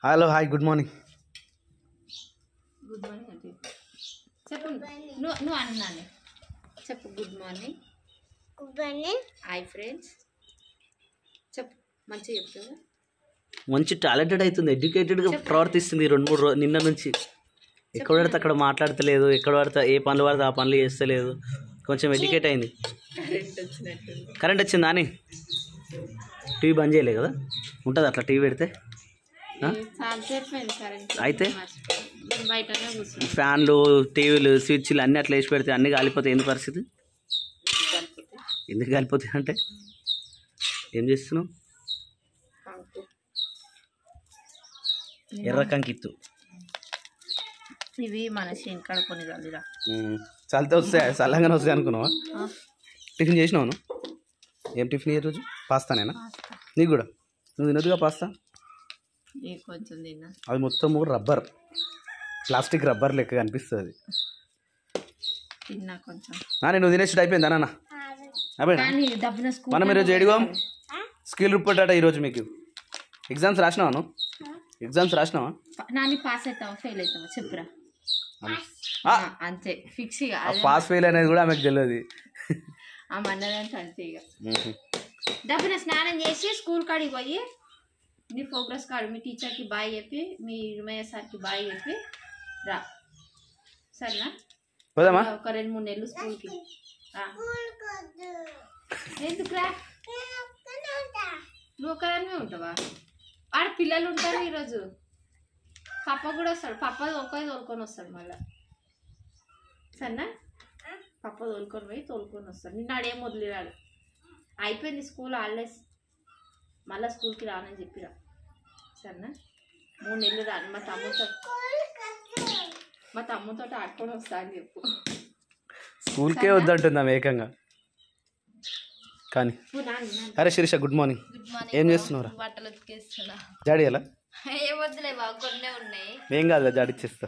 Hello hi good morning good morning అంటే చెప్పు నువ్వు నువ్వు అన్నాను చెప్పు గుడ్ మార్నింగ్ హాయ్ ఫ్రెండ్స్ చెప్పు మంచిగా చెప్తావా మంచి టాలెంటెడ్ అవుతుంది ఎడ్యుకేటెడ్గా ప్రవర్తిస్తుంది ఈ రెండు మూడు రోజు నిన్న నుంచి ఎక్కడ పడితే అక్కడ మాట్లాడతలేదు ఎక్కడ పడితే ఏ పనులు పడితే ఆ పనులు చేస్తలేదు కొంచెం ఎడ్యుకేట్ అయింది కరెంట్ వచ్చినట్టుంది కరెంట్ వచ్చిందా అని టీవీ బంద్ చేయలే కదా ఉంటుంది అట్లా టీవీ పెడితే ఆ? చాలా సేపు కరెంట్ అయితే? నేను బయటనే కూర్చున్నాను ఫ్యాన్లు టీవీలు స్విచ్లు అన్నీ అట్లా వేసి పెడితే అన్నీ కాలిపోతాయి ఏంది పరిస్థితి కలిపితే ఎందుకు కాలిపోతాయి అంటే ఏం చేస్తున్నావు కంకు ఎర్ర కంకిత్తు ఇవి మన శనికాడ కొన్ని చల్లిరా చల్లితే వస్తాయి చల్లగానే వస్తాయి అనుకున్నావా టిఫిన్ చేసినావు నువ్వు? ఏం టిఫిన్ ఈ రోజు పాస్తానేనా నీకు కూడా నువ్వు తినదుగా పాస్తా ఏ కొంచెం తిన్నా అది మొత్తం రబ్బర్ ప్లాస్టిక్ రబ్బర్ లెక్క కనిపిస్తుంది తిన్నా కొంచెం నాని నువ్వు తినేసి అయిపోయిందా నాన్న అయిపోయినా కానీ డబ్బున స్కూల్ మనం ఈరోజు ఏడిగోం స్కిల్ రిపోర్ట్ అట ఈరోజు మీకు ఎగ్జామ్స్ రాసినావా నువ్వు ఎగ్జామ్స్ రాసినావా నాని పాస్ అవుతావా ఫెయిల్ అవుతావా చెప్పురా ఆ, ఆ, అంతే ఫిక్స్ ఇక ఆ పాస్ ఫెయిల్ అనేది కూడా ఆమెకు తెలియదు ఆ మన్నదంటే అంతే ఇక డబ్బున స్నానం చేసి స్కూల్ కాడికి పోయి మీ ప్రోగ్రెస్ కార్డు మీ టీచర్కి బాయ్ చెప్పి మీ ఇరుమయ్య సార్కి బాయ్ చెప్పి రా సరేనా పోదామా ఒక రెండు మూడు నెలలు స్కూల్కి రా. ఎందుకురా నువ్వు ఒకదానివే ఉంటావా ఆడ పిల్లలు ఉంటారు ఈరోజు పప్ప కూడా వస్తాడు పప్ప ఒకే తోలుకొని వస్తాడు మళ్ళా సరేనా పప్ప తోలుకొని పోయి తోలుకొని వస్తాడు నిన్న ఆడేం వదిలేరాడు అయిపోయింది స్కూల్ హాలిడేస్ మళ్ళీ స్కూల్కి రానని చెప్పిరా సరేనా మూడు నెలలు రాను మా తమ్ముతో మా తమ్ముతో ఆడుకొని వస్తా అని చెప్పు స్కూల్కే వద్దంటుంది ఆమె ఏకంగా కానీ నువ్వు నాన్న నాన్న. అరే Sirisha good morning good morning ఏం చేస్తున్నావురా బట్టలు ఉతికేస్తున్నా జాడీ ఎలా ఏం వద్దులే బాగా కొన్నే ఉన్నాయి ఏం కాదు జాడీ ఇచ్చేస్తా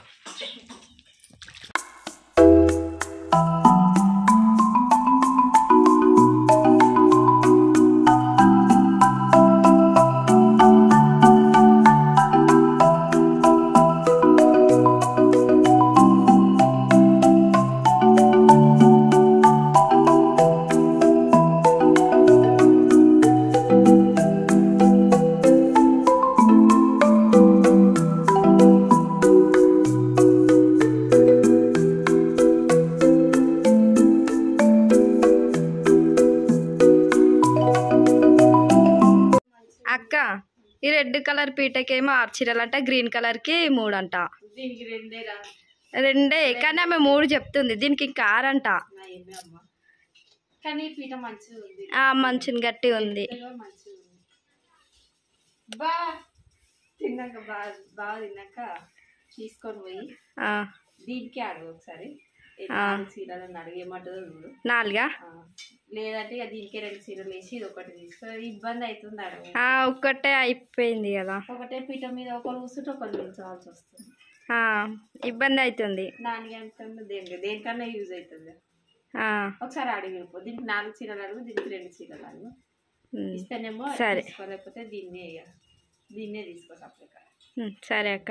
అక్క ఈ రెడ్ కలర్ పీటకేమో ఆరు చీరలు అంట గ్రీన్ కలర్ కి మూడు అంట దీనికి రెండే రా రెండే కానీ ఆమె మూడు చెప్తుంది దీనికి ఇంకా ఆరంట నా ఏమే అమ్మ కానీ ఈ పీట మంచిగా ఉంది ఆ మంచిని గట్టి ఉంది ఇదిగో మంచిగా ఉంది బా తిన్నాక బాగా బాగా తిన్నాక తీసుకొని పోయి ఆ, దీనికి అడుగు ఒకసారి ఏ ఆ. నాలుగు చీరలను అడిగి ఏమంటుందో చూడు నాలుగా ఆ, లేదంటే ఇక దీనికే రెండు చీరలు వేసి ఇది ఒకటి తీసుకో ఇబ్బంది అవుతుంది అడగ ఆ, ఒక్కటే అయిపోయింది కదా ఒకటే పీట మీద ఒకరు కూర్చుంటే ఒకరు నిల్చోవాల్సి వస్తుంది ఆ, ఇబ్బంది అవుతుంది దానికంటే దేనికి దేనికన్నా యూజ్ అవుతుంది ఆ, ఒకసారి అడిగి వెళ్ళిపో దీనికి నాలుగు చీరలు అడుగు దీనికి రెండు చీరలు అడుగు ఉమ్, ఇస్తేనేమో సరే. తీసుకోలేకపోతే దీన్నే ఇక దీన్నే తీసుకో సప్లై ఉమ్, సరే అక్క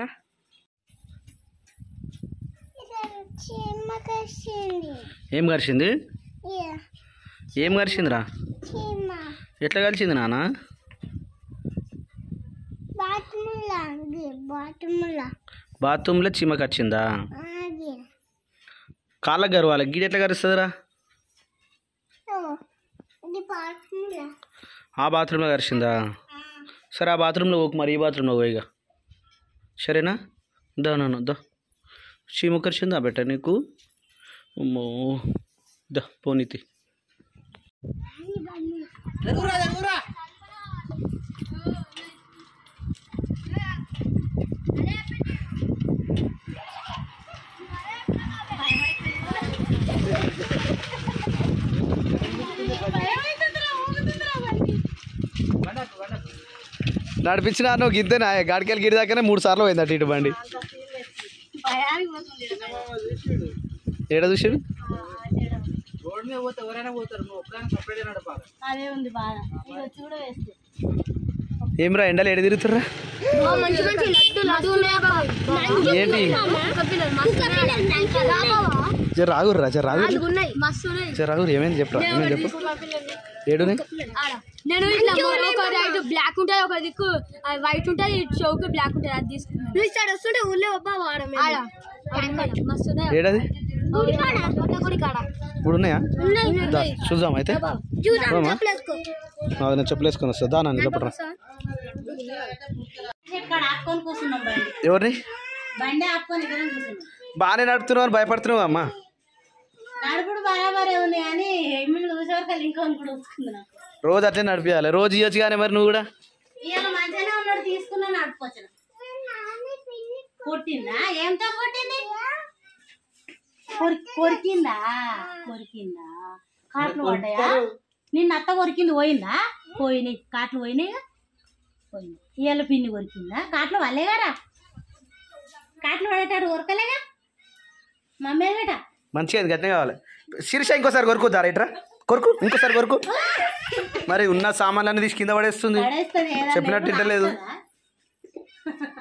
ఏం కలిసింది ఏం కలిసిందిరా ఎట్లా కలిసింది నాన్న బాత్రూంలో చీమకి వచ్చిందా కాళ్ళకి గర్వాల గీడ ఎట్లా కరుస్తుందిరా ఆ బాత్రూంలో కరిచిందా సరే ఆ బాత్రూంలో పోకు మరి ఈ బాత్రూంలో పోయిగా సరేనా దా నాన్న దా చీమ కరిచిందా బెట్ట నీకు అమ్మో దా పోనీతి నడిపించిన నువ్వు గిద్దే గాడికెళ్ళి గిడి దాకానే మూడు సార్లు పోయింది అటు ఇటు బండి ఏడ చూసాడు రోడ్ మీద పోతే ఎవరైనా పోతారు నువ్వు ఒక్కరైనా సపరేట్ నడపాలి అదే ఉంది బాధ ఇక చూడ వేస్తే ఏమిరా ఎండలు ఎడ తిరుగుతుర్రా మంచి మంచి లడ్డు లడ్డు ఉన్నాయా బాబు ఏంటి జర రాగుర్రా జర రాగురు ఉన్నాయి మస్తు ఉన్నాయి జర రాగురు ఏమైంది చెప్పరా ఏమైంది చెప్పు ఏడుని నేను ఇట్లా ఒక రైట్ బ్లాక్ ఉంటుంది ఒక దిక్కు వైట్ ఉంటుంది చౌక్ బ్లాక్ ఉంటుంది అది తీసుకున్నాను నువ్వు ఇస్తాడు వస్తుంటే ఊళ్ళో ఒబ్బా వాడమే మస్తు ఉన్నాయి ఏడది గుడి కాడ కొత్త గుడి కాడ ఇప్పుడు ఉన్నాయా ఉన్నాయి దా చూద్దాం అయితే చూద్దాం పోమా? చెప్పులేసుకో అది నేను చెప్పులు వేసుకొని వస్తా దా నన్ను చెప్పరా ఇక్కడ ఆపుకొని కూర్చున్నాం బండి ఎవరిని బండి ఆపుకొని ఇద్దరం కూర్చున్నాం బాగానే నడుపుతున్నావు అని భయపడుతున్నావు అమ్మా నడుపుడు బరాబరే ఉంది కానీ ఎమ్మిళ్ళు చూసేవరకు ఇంకొని కూడా వస్తున్నాం రోజు అట్లే నడిపించాలి రోజు ఇవ్వచ్చు కానీ మరి నువ్వు కూడా ఇవాళ మంచిగానే ఉన్నాడు తీసుకున్నా నడుపుకొచ్చిన కొట్టిందా ఏంతో కొట్టింది కొరి- కొరికిందా కొరికిందా కాట్లు పడ్డాయా నిన్న అత్త కొరికింది పోయిందా పోయినాయి కాట్లు పోయినాయి పోయినాయి ఇవాళ పిన్ని కొరికిందా కాట్లు వాళ్ళేగారా కాట్లు పడేటాడు కొరకలేగా మమ్మీ బేట మంచిగా అది గట్టిగా కావాలి శీర్ష ఇంకోసారి కొరుకు దారేట్రా కొరుకు ఇంకోసారి కొరుకు మరి ఉన్న సామాన్లన్నీ తీసి కింద పడేస్తుంది పడేస్తుంది ఏదన్నా చెప్పినట్టు ఏమన్నా వింటలేదు. ఆపుతుందా?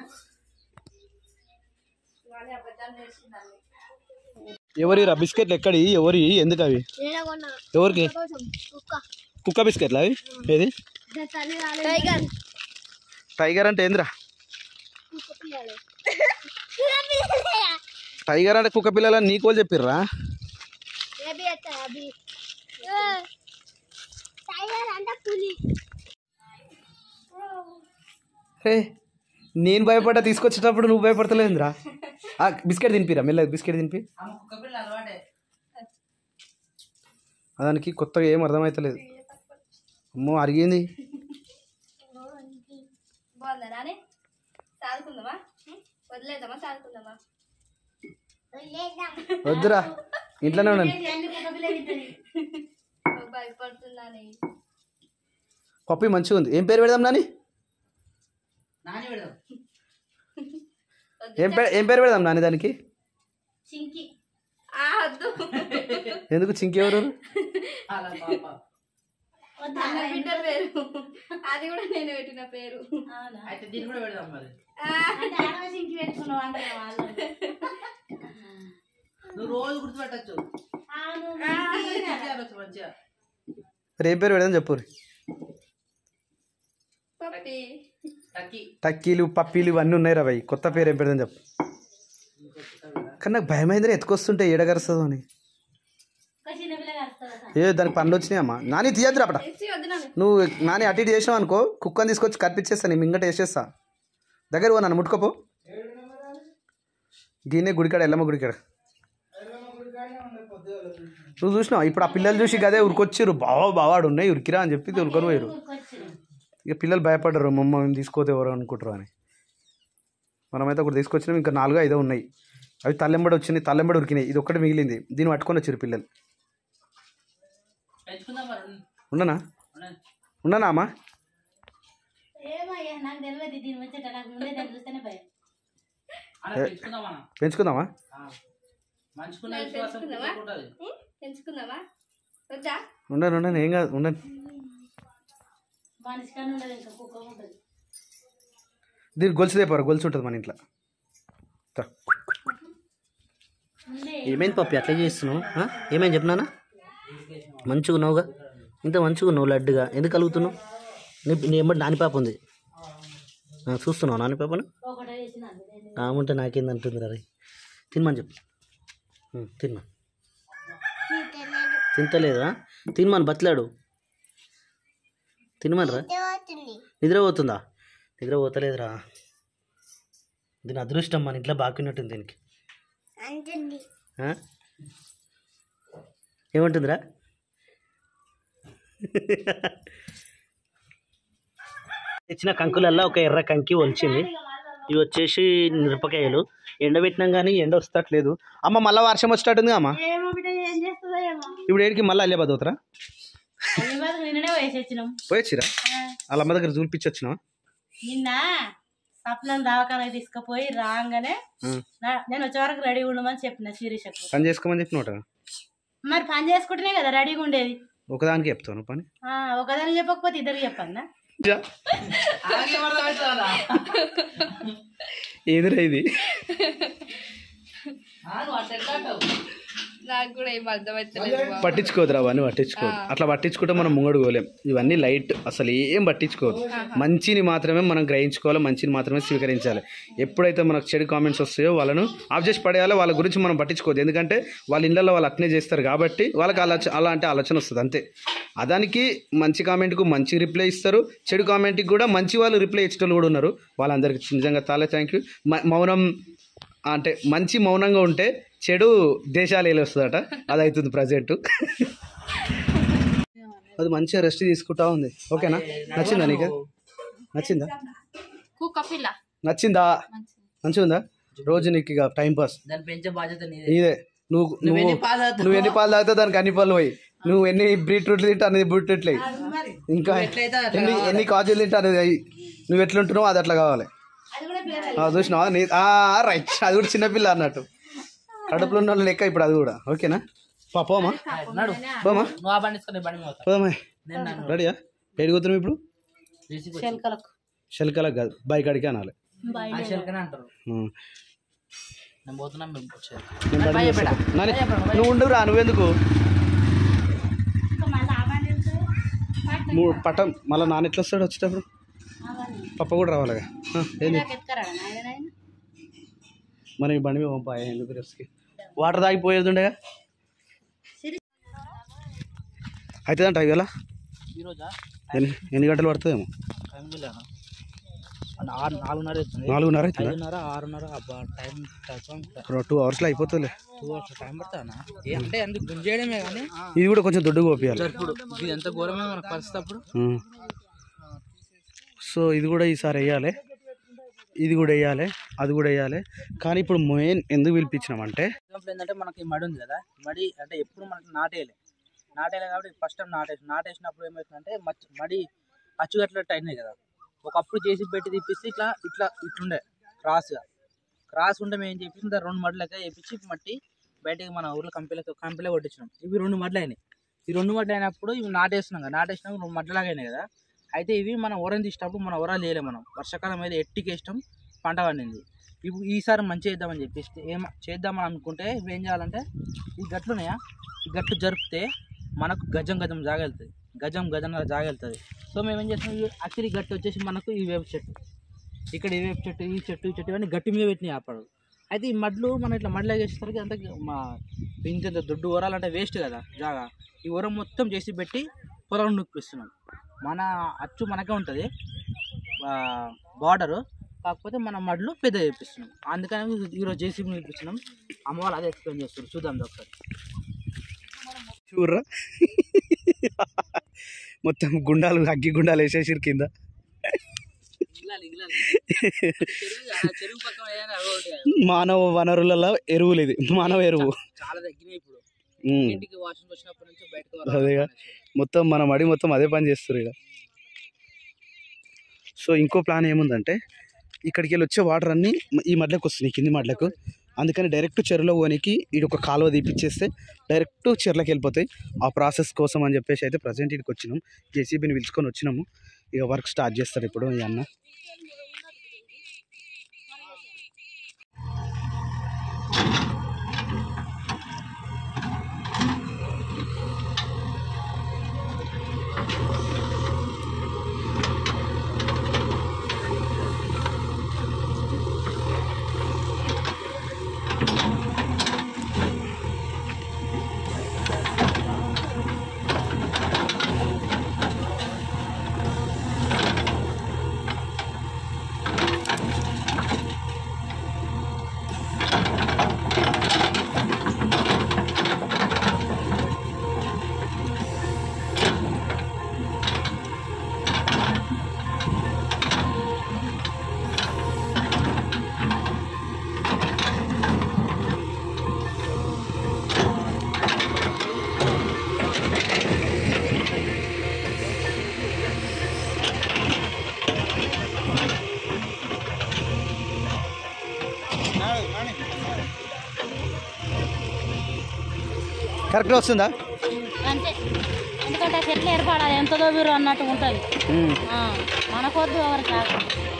ఎవరిరా బిస్కెట్లు ఎక్కడి ఎవరి ఎందుకు అవి నేనకొన్నా ఎవరికి కోసం కుక్క కుక్క బిస్కెట్లు అవి ఏది టైగర్ టైగర్ అంటే ఏందిరా కుక్క పిల్లలు టైగర్ అంటే కుక్క పిల్లలని నీకు వాళ్ళు చెప్పిర్రా బేబీ అత్త అభి టైగర్ అంటే పులి హే నేను భయపడ్డా తీసుకొచ్చేటప్పుడు నువ్వు భయపడతలేదురా ఆ బిస్కెట్ తినిపిరా మెల్లగా బిస్కెట్ తినిపి దానికి కొత్తగా ఏం అర్థమవుతలేదు అమ్మో అరిగింది బాగుందా నానే సాదుకుందామా వదిలేద్దామా సాదుకుందామా వద్దురా ఇంట్లోనే ఉండండి అన్ని కుక్క పిల్లలు తింటది. భయపడుతున్నానే పప్పి మంచిగా ఉంది ఏం పేరు పెడదాం నాని ఏం పేరు ఏం పేరు పెడదాం నాని దానికి చింకి ఆ వద్దు ఎందుకు చింకి ఎవరు అన్న బిడ్డ పేరు అది కూడా నేను పెట్టిన పేరు అవునా అయితే దీన్ని కూడా పెడదాం మరి అంటే ఆడవ చింకి పెట్టుకున్నావు అంటే వాళ్ళు నువ్వు రోజు గుర్తుపెట్టచ్చు అవును చేయాలొచ్చు మంచిగా మరి ఏం పేరు పెడదాం చెప్పు పప్పి టక్కి టక్కీలు పప్పీలు ఇవన్నీ ఉన్నాయి రా భయ్ కొత్త పేరు ఏం పెడదాం చెప్పు కానీ నాకు భయం అయిందిరా ఎత్తుకొస్తుంటే ఏడగరుస్తుందో అని ఒక చిన్న పిల్ల కలుస్తుందా ఏ దానికి పనులు వచ్చినాయమ్మా నాని తీయద్దు అప్పట తెచ్చి వద్దు నాన్న నువ్వు నాని అటు ఇటు చేసినావు అనుకో కుక్కని తీసుకొచ్చి కనిపించేస్తా నీ మింగట వేసేస్తా దగ్గర పో నన్ను ముట్టుకోపో గీనే గుడికాడ ఎల్లమ్మ గుడికాడ నువ్వు చూసినావు ఇప్పుడు ఆ పిల్లలు చూసి గదే ఉరికొచ్చిర్రు బావా బావాడు ఉన్నాయి ఉరికిరా అని చెప్పి ఉరుకొని పోయారు ఇక పిల్లలు భయపడ్డారు మమ్మ మేము తీసుకోతే ఎవరు అనుకుంటారు అని మనమైతే ఒకటి తీసుకొచ్చినాం ఇంకా నాలుగు ఐదో ఉన్నాయి అవి తల్లెంబడి వచ్చినాయి తల్లెంబడి ఉరికినాయి ఇది ఒక్కటి మిగిలింది దీన్ని పట్టుకొని వచ్చారు పిల్లలు పెంచుకుందాం మరి ఉండనా ఉండండి. ఉండనా అమ్మా ఏమయ్యా నాకు తెలియదు దీని వచ్చేట నాకు ముందే దాన్ని చూస్తేనే భయం అలా పెంచుకుందాం అన్న పెంచుకుందామా ఆ. మంచుకున్న విశ్వాసం పెంచుకుందామా? ఉంటుంది ఉం? పెంచుకుందామా వద్దా ఉండను ఉండను ఏం కాదు ఉండను మనిషి కానీ ఉండదు ఇంకా కుక్క ఉంటుంది దీనికి గొలుసు తెపారు గొలుసు ఉంటుంది మన ఇంట్లో తా. ఏమైంది పప్పి అట్లా చేస్తున్నావు ఆ? ఏమైంది చెప్పినానా మంచిగా ఉన్నావుగా ఇంత మంచిగా ఉన్నావు లడ్డుగా ఎందుకు కలుగుతున్నావు నీ నీ ఎంబడి నాని పాప ఉంది ఆ, చూస్తున్నావు నాని పాపను ఒకటే చేసిన అందులో ఆముంటే నాకేంది అంటుంది రే తినమని చెప్పు ఉం, తినమా తింటలేదా తినమని బతిలాడు తినమనరా నిద్ర పోతుందా నిద్ర పోతలేదురా దీని అదృష్టం మన ఇంట్లో బాగున్నట్టుంది దీనికి ఆ? ఏముంటుందిరా ఇచ్చిన కంకులల్లో ఒక ఎర్ర కంకి ఒలిచింది ఇవి వచ్చేసి మిరపకాయలు ఎండబెట్టినాం కానీ ఎండ వస్తట్లేదు అమ్మ మళ్ళీ వర్షం వచ్చేటట్టుంది అమ్మ ఏమో బిడ్డ ఏం చేస్తుందో ఏమో ఇప్పుడు ఏడికి మళ్ళీ అల్లే బతుకుతారా అయ్యబాద్ నిన్ననే వేసి వచ్చినాం పోయొచ్చిరా వాళ్ళ అమ్మ దగ్గర చూపించొచ్చినా నిన్న సప్నం దవాఖానకి తీసుకుపోయి రాగానే నా- నేను వచ్చే వరకు రెడీ ఉండమని చెప్పిన శిరీషకు పని చేసుకోమని చెప్పినోట మరి పని చేసుకుంటేనే కదా రెడీగా ఉండేది ఒకదానికి చెప్తాను పని ఆ, ఒకదాని చెప్పకపోతే ఇద్దరు చెప్పన్నా అలాగే అర్థమవుతుందా ఏదిరా ఇది నువ్వు అట్లా ఎట్లా అంటావు నాకు కూడా ఏం అర్థమవుతలేదు బాబు. పట్టించుకోదురా అవన్నీ పట్టించుకోదు అట్లా పట్టించుకుంటే మనం ముంగడు పోలేం ఇవన్నీ లైట్ అసలు ఏం పట్టించుకోదు మంచిని మాత్రమే మనం గ్రహించుకోవాలి మంచిని మాత్రమే స్వీకరించాలి ఎప్పుడైతే మనకు చెడు కామెంట్స్ వస్తాయో వాళ్ళను ఆఫ్ చేసి పడేయాలి వాళ్ళ గురించి మనం పట్టించుకోవద్దు ఎందుకంటే వాళ్ళ ఇళ్ళల్లో వాళ్ళు అట్నే చేస్తారు కాబట్టి వాళ్ళకి ఆలోచన అలాంటి ఆలోచన వస్తుంది అంతే అదానికి మంచి కామెంట్కు మంచి రిప్లై ఇస్తారు చెడు కామెంట్కి కూడా మంచి వాళ్ళు రిప్లై ఇచ్చేటోళ్ళు కూడా ఉన్నారు వాళ్ళందరికీ నిజంగా చాలా థ్యాంక్ యూ మౌనం అంటే మంచి మౌనంగా ఉంటే చెడు దేశాలు వస్తుందట అది అవుతుంది ప్రజెంట్ అది మంచిగా రెస్ట్ తీసుకుంటా ఉంది ఓకేనా నచ్చిందా నీకు నచ్చిందా కుక్క పిల్ల నచ్చిందా మంచిగా ఉందా రోజు నీకు ఇక టైం పాస్ దాన్ని పెంచే బాధ్యత నీదే ఇదే నువ్వు నువ్వు ఎన్ని పాలు తాగుతావు? నువ్వు ఎన్ని పాలు తాగుతావు దానికి అన్ని పాలు పోయి నువ్వు ఎన్ని బీట్రూట్లు తింటా అనేది బీట్రూట్లు అయ్యి ఇంకా ఎట్లయితే అట్లా ఎన్ని ఎన్ని కాజులు తింటా అనేది అయ్యి నువ్వు ఎట్లుంటున్నావు అది అట్లా కావాలి ఆ, చూసినావా నీ రైట్ అది కూడా చిన్నపిల్ల అన్నట్టు కడుపులో ఉన్న వాళ్ళ లెక్క ఇప్పుడు అది కూడా ఓకేనా పా పోమా నడు పోమా నువ్వు ఆ బండి తీసుకొని బండి మీద పోతా పోదామా నేను నన్ను రెడీయా ఏడుగుతున్నాం ఇప్పుడు రిసిక్ చెలకలకు శల్కలకు కాదు బైక్ అడిగి అనాలి ఆ షెల్కనే అంటారు ఉం. నేను పోతున్నా మేము వచ్చేది నేను బండి భయ చేస్తా. పెట్ట. నాని, భయ పెట్ట, భయ నువ్వు ఉండవురా నువ్వెందుకు మూడు పట్టం మళ్ళీ నాన్న ఎట్లా వస్తాడు వచ్చేటప్పుడు పప్ప కూడా రావాలిగా ఆ, ఏంది మరి ఈ బండి మీద పంపా ఎందుకు రిస్క్ వాటర్ తాగిపోయేది ఉండగా అవుతుందంట ఇవాళ ఈరోజా ఎన్ని ఎన్ని గంటలు పడుతుందేమో టైం వెళ్ళాను ఆరు నాలుగున్నర అవుతుంది నాలుగున్నర అవుతుందా ఐదున్నర ఆరున్నర అబ్బా టైం టూ అవర్స్లో అయిపోతుందిలే టూ అవర్స్ టైం పడుతుందా ఏ అంటే అందుకు గుంజ చేయడమే కానీ ఇది కూడా కొంచెం దొడ్డు కోపియాలి ఇప్పుడు ఇది ఎంత ఘోరమే మనకు పరిస్థితి అప్పుడు సో ఇది కూడా ఈసారి వేయాలి ఇది కూడా వేయాలి అది కూడా వేయాలి కానీ ఇప్పుడు మెయిన్ ఎందుకు పిలిపించినామంటే ఎగ్జాంపుల్ ఏంటంటే మనకి ఈ మడి ఉంది కదా మడి అంటే ఎప్పుడు మనకి నాటేయలే నాటేయలే కాబట్టి ఫస్ట్ టైం నాటేసి నాటేసినప్పుడు ఏమవుతుందంటే మచ్- మడి అచ్చుగట్లట్టు అయినాయి కదా ఒకప్పుడు చేసి పెట్టి తీపిస్తే ఇట్లా ఇట్లా ఇట్లుండే క్రాస్గా క్రాస్ ఉంటే మేము ఏం చేపించి దాన్ని రెండు మడ్లక వేపించి మట్టి బయటకి మన ఊర్లో కంపెనీలకు కంపెనీలో కొట్టించినాం ఇవి రెండు మడ్లు అయినాయి ఈ రెండు మడ్లు అయినప్పుడు ఇవి నాటేస్తున్నాం కదా నాటేసినప్పుడు రెండు మడ్లలాగా అయినాయి కదా అయితే ఇవి మనం ఒరం తీసినప్పుడు మన ఒరాలు చేయలేము మనం వర్షాకాలం అయితే ఎట్టికి ఇష్టం పంట పండింది ఇప్పుడు ఈసారి మంచిగా చేద్దామని చెప్పేసి ఏం చేద్దామని అనుకుంటే ఇప్పుడు ఏం చేయాలంటే ఈ గట్లు ఉన్నాయా ఈ గట్లు జరిపితే మనకు గజం గజం జాగలుతుంది గజం గజం జాగలుతుంది సో మేము ఏం చేస్తాం ఈ అక్కడి గట్టు వచ్చేసి మనకు ఈ వేప చెట్టు ఇక్కడ ఈ వేప చెట్టు ఈ చెట్టు ఈ చెట్టు ఇవన్నీ గట్టి మీద పెట్టినాయి అప్పుడు అయితే ఈ మడ్లు మనం ఇట్లా మడ్లు వేసేసరికి అంత మా ఇంత దొడ్డు ఓరాలంటే వేస్ట్ కదా జాగా ఈ ఉరం మొత్తం చేసి పెట్టి పొలం నొప్పిస్తున్నాం మన అచ్చు మనకే ఉంటుంది బార్డరు కాకపోతే మన మడ్లు పెద్ద చేపిస్తున్నాం అందుకని ఈరోజు జేసీబీ నేర్పిస్తున్నాం అమ్మ వాళ్ళు అదే ఎక్స్ప్లెయిన్ చేస్తారు చూద్దాం ఒకసారి చూర్రా మొత్తం గుండాలు అగ్గి గుండాలు వేసేసిరు కింద చెరువు పక్కన ఏదైనా అవి ఒకటి మానవ వనరులలో ఎరువులు ఇది మానవ ఎరువు చాలా తగ్గినాయి ఇప్పుడు ఉమ్. ఇంటికి వాషింగ్ వచ్చినప్పటి నుంచి బయటకు అదేగా. మొత్తం మన మడి మొత్తం అదే పని చేస్తారు ఇక సో ఇంకో ప్లాన్ ఏముందంటే ఇక్కడికి వెళ్ళి వచ్చే వాటర్ అన్నీ ఈ మడ్లకు వస్తున్నాయి కింది మడ్లకు అందుకని డైరెక్ట్ చెరువులో పోనీకి ఇది ఒక కాలువ తీపిచ్చేస్తే డైరెక్ట్ చెరువులోకి వెళ్ళిపోతాయి ఆ ప్రాసెస్ కోసం అని చెప్పేసి అయితే ప్రజెంట్ ఇక్కడికి వచ్చినాం జేసీబీని పిలుచుకొని వచ్చినాము ఇక వర్క్ స్టార్ట్ చేస్తారు ఇప్పుడు ఈ అన్న కరెక్ట్గా వస్తుందా అంతే ఎందుకంటే చెట్లు ఏర్పడాలి ఎంత దోబీరు అన్నట్టు ఉంటుంది ఉమ్. ఆ, మనకొద్దు ఎవరు కాదు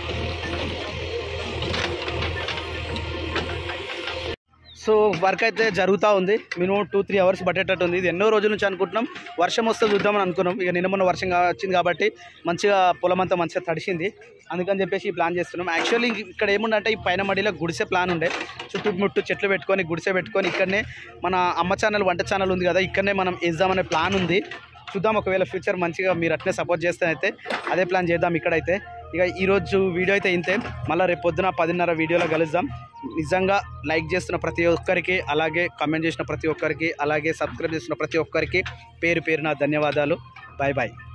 సో వర్క్ అయితే జరుగుతూ ఉంది మినిమం టూ త్రీ అవర్స్ పట్టేటట్టు ఉంది ఇది ఎన్నో రోజుల నుంచి అనుకుంటున్నాం వర్షం వస్తే చూద్దామని అనుకున్నాం ఇక నిన్న మొన్న వర్షం కా- వచ్చింది కాబట్టి మంచిగా పొలం అంతా మంచిగా తడిసింది అందుకని చెప్పేసి ఈ ప్లాన్ చేస్తున్నాం యాక్చువల్లీ ఇక్కడ ఏముందంటే ఈ పైన మడిలో గుడిసె ప్లాన్ ఉండే చుట్టూ ముట్టు చెట్లు పెట్టుకొని గుడిసె పెట్టుకొని ఇక్కడనే మన అమ్మ ఛానల్ వంట ఛానల్ ఉంది కదా ఇక్కడనే మనం వేద్దామనే ప్లాన్ ఉంది చూద్దాం ఒకవేళ ఫ్యూచర్ మంచిగా మీరు అట్నే సపోర్ట్ చేస్తే అయితే అదే ప్లాన్ చేద్దాం ఇక్కడైతే ఇక ఈరోజు వీడియో అయితే ఇంతే మళ్ళీ రేపు పొద్దున పదిన్నర వీడియోలో కలుద్దాం నిజంగా లైక్ చేస్తున్న ప్రతి ఒక్కరికి అలాగే కామెంట్ చేసిన ప్రతి ఒక్కరికి అలాగే సబ్స్క్రైబ్ చేస్తున్న ప్రతి ఒక్కరికి పేరు పేరున ధన్యవాదాలు బాయ్ బాయ్